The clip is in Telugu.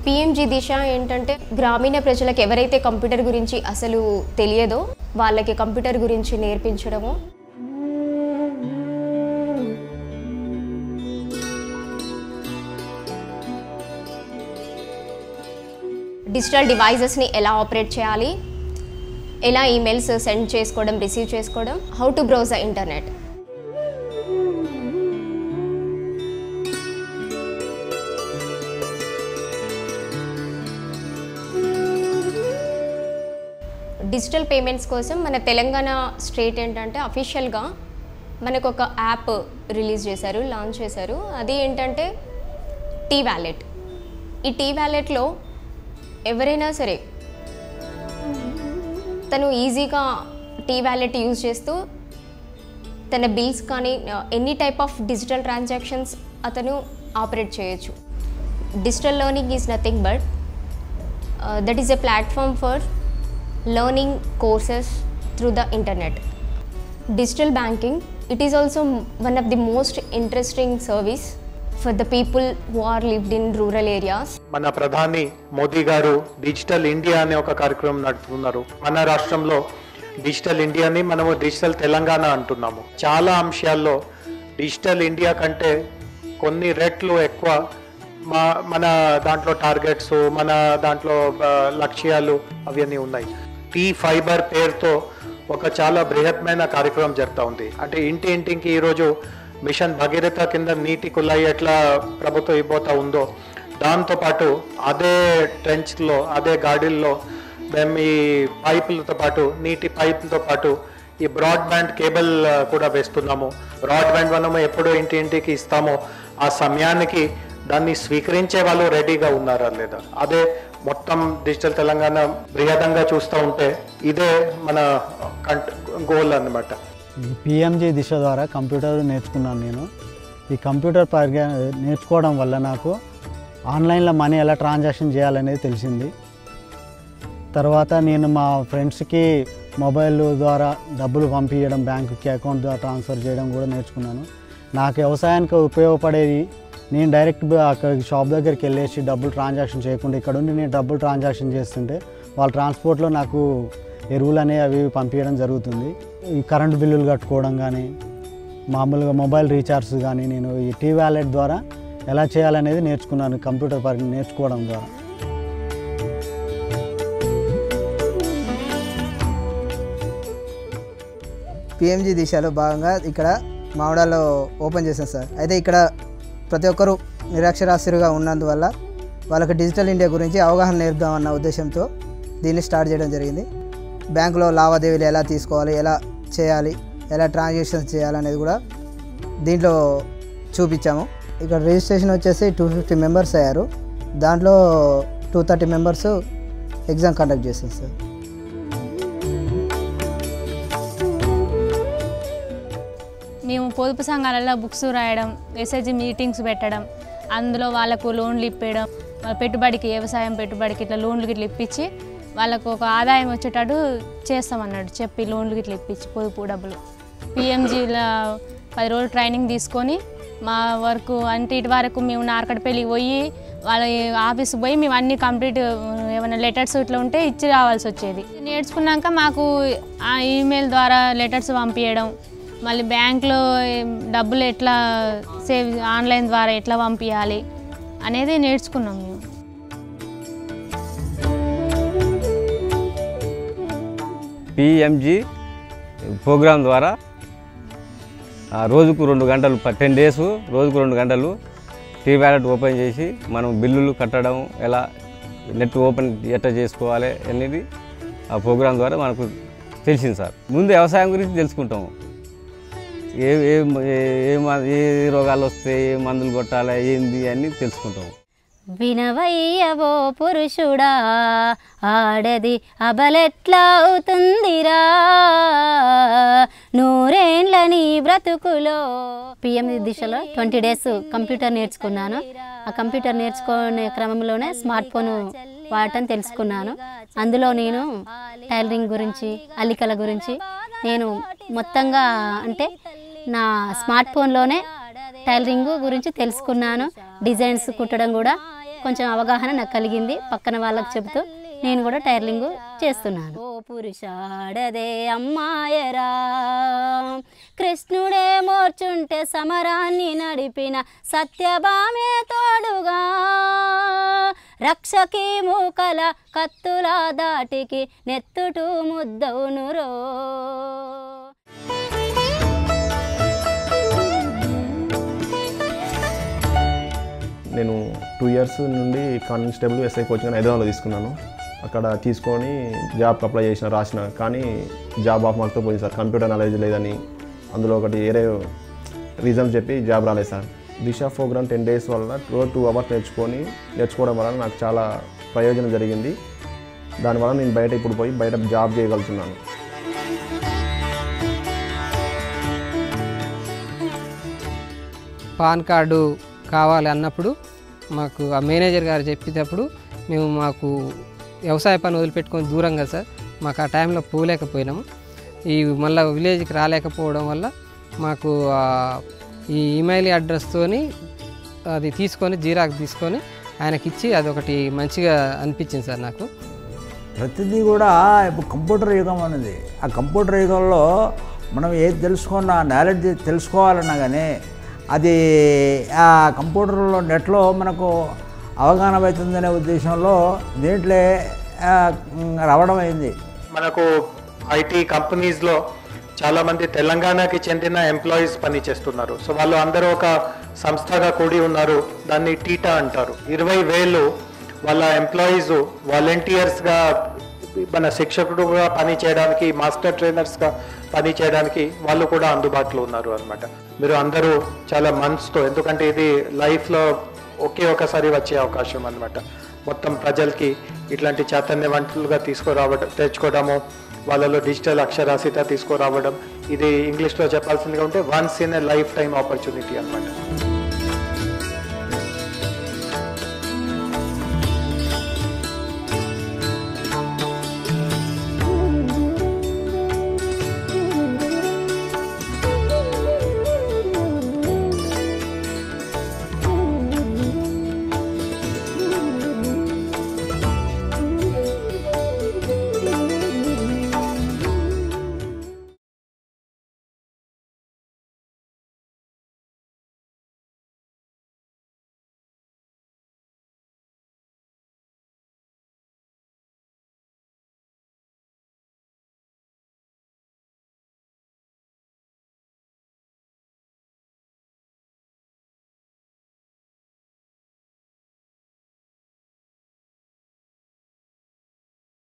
పిఎంజీ దిశ ఏంటంటే గ్రామీణ ప్రజలకు ఎవరైతే కంప్యూటర్ గురించి అసలు తెలియదో వాళ్ళకి కంప్యూటర్ గురించి నేర్పించడము డిజిటల్ డివైజెస్ని ఎలా ఆపరేట్ చేయాలి ఎలా ఈమెయిల్స్ సెండ్ చేసుకోవడం రిసీవ్ చేసుకోవడం how to browse the internet digital payments కోసం మన తెలంగాణ స్టేట్ ఏంటంటే అఫీషియల్గా మనకు ఒక యాప్ రిలీజ్ చేశారు లాంచ్ చేశారు అది ఏంటంటే టీ వ్యాలెట్ ఈ టీ వ్యాలెట్లో ఎవరైనా సరే తను ఈజీగా టీ వ్యాలెట్ యూజ్ చేస్తూ తన బిల్స్ కానీ any type of digital transactions అతను ఆపరేట్ చేయొచ్చు digital learning is nothing but that is a platform for learning courses through the internet. Digital banking, it is also one of the most interesting service for the people who are lived in rural areas. మన ప్రధాని మోదీ గారు డిజిటల్ ఇండియా అనే ఒక కార్యక్రమం నడుపుతున్నారు మన రాష్ట్రంలో డిజిటల్ ఇండియాని మనము డిజిటల్ తెలంగాణ అంటున్నాము చాలా అంశాల్లో డిజిటల్ ఇండియా కంటే కొన్ని రెట్లు ఎక్కువ మా మన దాంట్లో టార్గెట్స్ మన దాంట్లో ఆ, లక్ష్యాలు అవన్నీ ఉన్నాయి టీ ఫైబర్ పేరుతో ఒక చాలా బృహత్మైన కార్యక్రమం జరుగుతూ ఉంది అంటే ఇంటి ఇంటికి ఈరోజు మిషన్ భగీరథ కింద నీటి కుళాయి ఎట్లా ప్రభుత్వం ఇవ్వబోతా ఉందో దాంతోపాటు అదే ట్రెంచ్లో అదే గాడిల్లో మేము ఈ పైపులతో పాటు నీటి పైపులతో పాటు ఈ బ్రాడ్బ్యాండ్ కేబుల్ ఆ, కూడా వేస్తున్నాము బ్రాడ్బ్యాండ్ మనము ఎప్పుడు ఇంటి ఇంటికి ఇస్తామో ఆ సమయానికి దాన్ని స్వీకరించే వాళ్ళు రెడీగా ఉన్నారా లేదా అదే మొత్తం డిజిటల్ తెలంగాణ బృహదంగా చూస్తూ ఉంటే ఇదే మన కంట్ గోల్ అన్నమాట పిఎంజీ దిశ ద్వారా కంప్యూటర్ నేర్చుకున్నాను నేను ఈ కంప్యూటర్ పరిజ్ఞా నేర్చుకోవడం వల్ల నాకు ఆన్లైన్లో మనీ ఎలా ట్రాన్సాక్షన్ చేయాలనేది తెలిసింది తర్వాత నేను మా ఫ్రెండ్స్కి మొబైల్ ద్వారా డబ్బులు పంపించడం బ్యాంకుకి అకౌంట్ ద్వారా ట్రాన్స్ఫర్ చేయడం కూడా నేర్చుకున్నాను నాకు వ్యవసాయానికి ఉపయోగపడేది నేను డైరెక్ట్ అక్కడ షాప్ దగ్గరికి వెళ్ళేసి డబ్బులు ట్రాన్సాక్షన్ చేయకుండా ఇక్కడ ఉండి నేను డబ్బులు ట్రాన్సాక్షన్ చేస్తుంటే వాళ్ళ ట్రాన్స్పోర్ట్లో నాకు ఎరువులు అనేవి అవి ఇవి పంపించడం జరుగుతుంది ఈ కరెంటు బిల్లులు కట్టుకోవడం కానీ మామూలుగా మొబైల్ రీఛార్జ్ కానీ నేను ఈ టీ వ్యాలెట్ ద్వారా ఎలా చేయాలనేది నేర్చుకున్నాను కంప్యూటర్ పరి నేర్చుకోవడం ద్వారా పిఎంజీ దిశలో భాగంగా ఇక్కడ మామిడాల్లో ఓపెన్ చేశాం సార్ అయితే ఇక్కడ ప్రతి ఒక్కరూ నిరక్షరాస్యులుగా ఉన్నందువల్ల వాళ్ళకి డిజిటల్ ఇండియా గురించి అవగాహన నేర్పుదామన్న ఉద్దేశంతో దీన్ని స్టార్ట్ చేయడం జరిగింది బ్యాంకులో లావాదేవీలు ఎలా తీసుకోవాలి ఎలా చేయాలి ఎలా ట్రాన్సాక్షన్స్ చేయాలనేది కూడా దీంట్లో చూపించాము ఇక్కడ రిజిస్ట్రేషన్ వచ్చేసి టూ ఫిఫ్టీ మెంబర్స్ అయ్యారు దాంట్లో two thirty members exam conduct చేశారు సార్ మేము పొదుపు సంఘాలలో బుక్స్ రాయడం ఎస్ఐజి మీటింగ్స్ పెట్టడం అందులో వాళ్ళకు లోన్లు ఇప్పేయడం వాళ్ళ పెట్టుబడికి వ్యవసాయం పెట్టుబడికి ఇట్లా లోన్లు గిట్ల ఇప్పించి వాళ్ళకు ఒక ఆదాయం వచ్చేటట్టు చేస్తామన్నాడు చెప్పి లోన్లు గిట్ల ఇప్పించి పొదుపు డబ్బులు పిఎంజీలో పది రోజులు ట్రైనింగ్ తీసుకొని మా వరకు అంటే ఇటు వరకు మేము నార్కడపల్లికి పోయి వాళ్ళ ఆఫీస్ పోయి మేము అన్ని కంప్లీట్ ఏమైనా లెటర్స్ ఇట్లా ఉంటే ఇచ్చి రావాల్సి వచ్చేది నేర్చుకున్నాక మాకు ఆ ఈమెయిల్ ద్వారా లెటర్స్ పంపించడం మళ్ళీ బ్యాంక్లో డబ్బులు ఎట్లా సేవ్ ఆన్లైన్ ద్వారా ఎట్లా పంపించాలి అనేది నేర్చుకున్నాం మేము పిఎంజి ప్రోగ్రాం ద్వారా ఆ, రోజుకు రెండు గంటలు టెన్ డేస్ రోజుకు రెండు గంటలు టీ వ్యాలెట్ ఓపెన్ చేసి మనం బిల్లులు కట్టడం ఎలా నెట్ ఓపెన్ ఎట్లా చేసుకోవాలి అనేది ఆ ప్రోగ్రాం ద్వారా మనకు తెలిసింది సార్ ముందు వ్యవసాయం గురించి తెలుసుకుంటాము ఏ ఏ ఏ- ఏ మ- ఏ రోగాలు వస్తే ఏ మందులు కొట్టాలి ఏంది అని తెలుసుకుంటాము వినవయ్యవో పురుషుడా ఆడది అబలెట్లా అవుతుందిరా నూరేండ్ల నీ బ్రతుకులో పిఎం దిశలో ట్వంటీ డేస్ కంప్యూటర్ నేర్చుకున్నాను ఆ కంప్యూటర్ నేర్చుకునే క్రమంలోనే స్మార్ట్ ఫోన్ వాడటం తెలుసుకున్నాను అందులో నేను టైలరింగ్ గురించి అల్లికల గురించి నేను మొత్తంగా అంటే నా స్మార్ట్ ఫోన్లోనే టైలరింగ్ గురించి తెలుసుకున్నాను డిజైన్స్ కుట్టడం కూడా కొంచెం అవగాహన నాకు కలిగింది పక్కన వాళ్ళకి చెబుతూ నేను కూడా టైర్లింగ్ చేస్తున్నాను ఓ పురుషాడదే అమ్మాయరా కృష్ణుడే మోర్చుంటే సమరాన్ని నడిపిన సత్యభామే తోడుగా రక్షకి మూకల కత్తుల దాటికి నెత్తుటు ముద్దవునురో నేను టూ ఇయర్స్ నుండి కానిస్టేబుల్ ఎస్ఐ కోచింగ్ హైదరాబాద్లో తీసుకున్నాను అక్కడ తీసుకొని జాబ్కి అప్లై చేసిన రాసిన కానీ జాబ్ ఆఫ్ మార్క్తో పోయింది సార్ కంప్యూటర్ నాలెడ్జ్ లేదని అందులో ఒకటి వేరే రీజన్ చెప్పి జాబ్ రాలేదు sir Disha program ten days వల్ల రోజు టూ అవర్స్ నేర్చుకొని నేర్చుకోవడం వల్ల నాకు చాలా ప్రయోజనం జరిగింది దానివల్ల నేను బయట ఇప్పుడు పోయి బయట జాబ్ చేయగలుగుతున్నాను పాన్ కార్డు కావాలి అన్నప్పుడు మాకు ఆ మేనేజర్ గారు చెప్పేటప్పుడు మేము మాకు వ్యవసాయ పని వదిలిపెట్టుకొని దూరం కదా సార్ మాకు ఆ టైంలో పోలేకపోయినాము ఈ మళ్ళీ విలేజ్కి రాలేకపోవడం వల్ల మాకు ఆ ఈ ఈమెయిల్ అడ్రస్తోని అది తీసుకొని జీరాక్ తీసుకొని ఆయనకి ఇచ్చి అదొకటి మంచిగా అనిపించింది సార్ నాకు ప్రతిదీ కూడా ఇప్పుడు కంప్యూటర్ యుగం అనేది ఆ కంప్యూటర్ యుగంలో మనం ఏది తెలుసుకున్నా నాలెడ్జ్ తెలుసుకోవాలన్నా కానీ అది ఆ కంప్యూటర్లో నెట్లో మనకు అవగాహన అవుతుందనే ఉద్దేశంలో దీంట్లో ఆ, రావడం అయింది మనకు ఐటీ కంపెనీస్లో చాలా మంది తెలంగాణకి చెందిన ఎంప్లాయీస్ పని చేస్తున్నారు సో వాళ్ళు అందరూ ఒక సంస్థగా కూడి ఉన్నారు దాన్ని టీటా అంటారు ఇరవై వేలు వాళ్ళ ఎంప్లాయీస్ వాలంటీర్స్గా మన శిక్షకుడుగా పని చేయడానికి మాస్టర్ ట్రైనర్స్గా పని చేయడానికి వాళ్ళు కూడా అందుబాటులో ఉన్నారు అనమాట మీరు అందరూ చాలా మనసుతో ఎందుకంటే ఇది లైఫ్లో ఒకే ఒకసారి వచ్చే అవకాశం అన్నమాట మొత్తం ప్రజలకి ఇట్లాంటి చైతన్యవంతులుగా తీసుకురావడం తెచ్చుకోవడము వాళ్ళలో డిజిటల్ అక్షరాస్యత తీసుకురావడం ఇది ఇంగ్లీష్లో చెప్పాల్సిందిగా ఉంటే once in a lifetime opportunity అన్నమాట